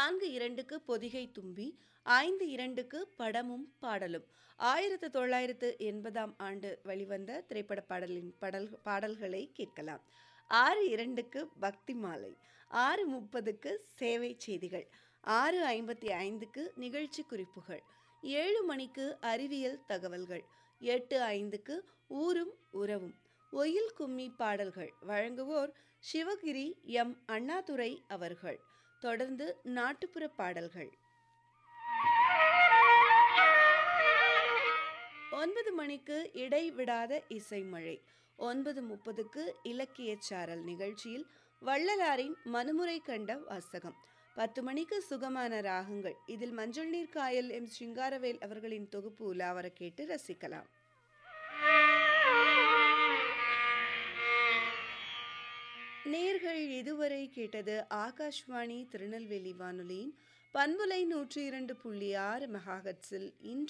நான்கு இரண்டுக்கு பொதிகை தும்பி ஐந்து இரண்டுக்கு படமும் பாடலும் ஆயிரத்து தொள்ளாயிரத்து எண்பதாம் ஆண்டு வெளிவந்த திரைப்பட பாடலின் பாடல் பாடல்களை கேட்கலாம் ஆறு இரண்டுக்கு பக்தி மாலை ஆறு முப்பதுக்கு சேவை செய்திகள் ஆறு ஐம்பத்தி ஐந்துக்கு நிகழ்ச்சி குறிப்புகள் ஏழு மணிக்கு அறிவியல் தகவல்கள் எட்டு ஐந்துக்கு ஊரும் உறவும் ஒயில் கும்மி பாடல்கள் வழங்குவோர் சிவகிரி எம் அண்ணாதுரை அவர்கள் தொடர்ந்து நாட்டுப்புற பாடல்கள் ஒன்பது மணிக்கு இடைவிடாத இசைமழை ஒன்பது முப்பதுக்கு இலக்கிய சாரல் நிகழ்ச்சியில் வள்ளலாரின் மனுமுறை கண்ட வாசகம் பத்து மணிக்கு சுகமான ராகங்கள் இதில் மஞ்சள் நீர் காயல் எம் சிங்காரவேல் அவர்களின் தொகுப்பு உலாவர கேட்டு ரசிக்கலாம் நேர்கள் இதுவரை கேட்டது ஆகாஷ்வாணி திருநெல்வேலி வானொலியின் பண்புலை நூற்றி இரண்டு புள்ளி ஆறு மெகாஹட்ஸில் இன்று